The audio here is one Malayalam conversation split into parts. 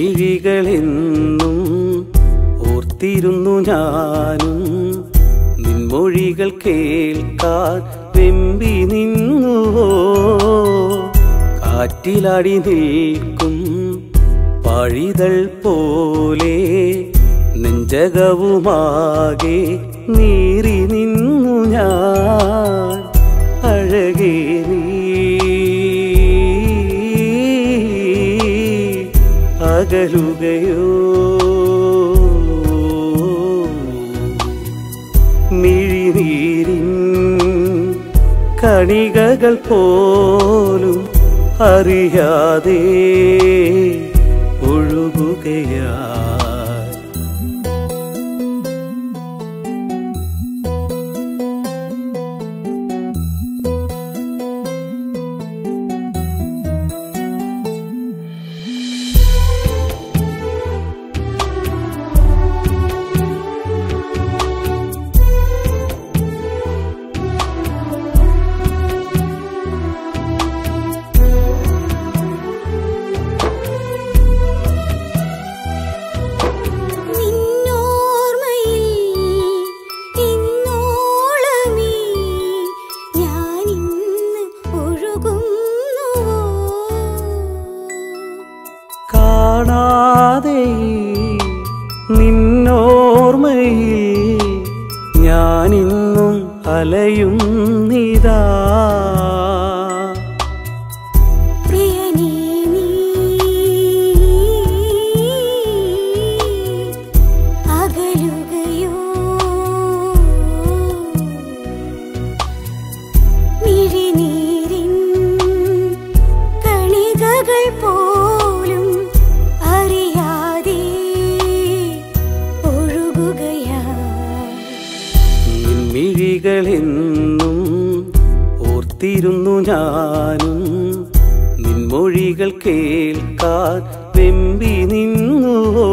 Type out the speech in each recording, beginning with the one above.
നിൻമിഴികളെന്നും ഓർത്തിരുന്നു ഞാനും നിൻമൊഴികൾ കേൾക്കാൻ വെമ്പി നിന്നുവോ കാറ്റിലാടി നിൽക്കും പഴിതൾ പോലെ നെഞ്ചകവുമാകെ നീറി നിന്നു ഞാൻ അഴകേ നീ അകലുകയോ മിഴിനീരിൻ കണികകൾ പോലും അറിയാതെ ഒഴുകുകയാ നിന്നോർമ്മയിൽ ഇന്നോളമീ ഞാനിന്ന് ഒഴുകുന്നുവോ കാണാതെ നിന്നോർമ്മയിൽ ഞാനിന്നും അലയുന്നിതാ പ്രിയനേ നീ അകലുകയോ മിഴിനീരിൻ കണികകൾ പോലും അറിയാതെ ഒഴുകുകയാ നിൻമിഴികളെന്നും ഓർത്തിരുന്നു ഞാനും നിൻമൊഴികൾ കേൾക്കാൻ വെമ്പി നിന്നുവോ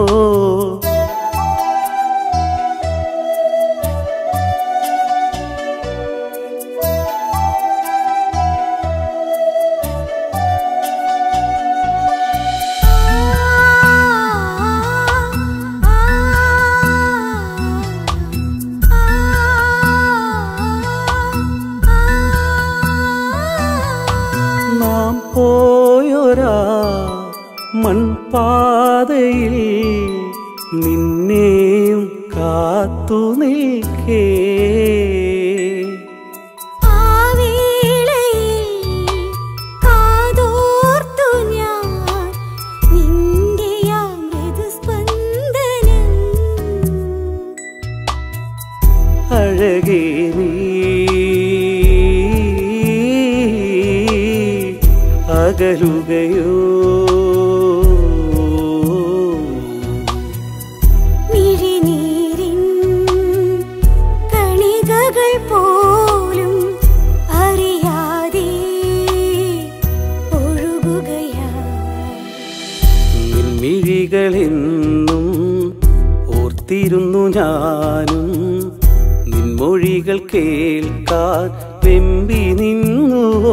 നാം പോയൊരാ മൺപാതയിൽ നിന്നെയും കാത്തു നിൽക്കേ ആ വേളയിൽ കാതോർത്തു ഞാൻ നിന്റെ ആ മൃദുസ്പന്ദനം അഴകേ നീ അകലുകയോ മിഴിനീരിൻ കണികകൾ പോലും അറിയാതെ ഒഴുകുകയാ നിൻമിഴികളെന്നും ഓർത്തിരുന്നു ഞാനും നിൻമൊഴികൾ കേൾക്കാൻ വെമ്പി നിന്നുവോ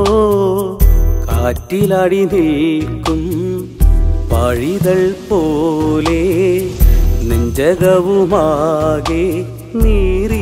കാറ്റിലാടി നിൽക്കും പഴിതൾ പോലെ നെഞ്ചകവുമാകെ നീറി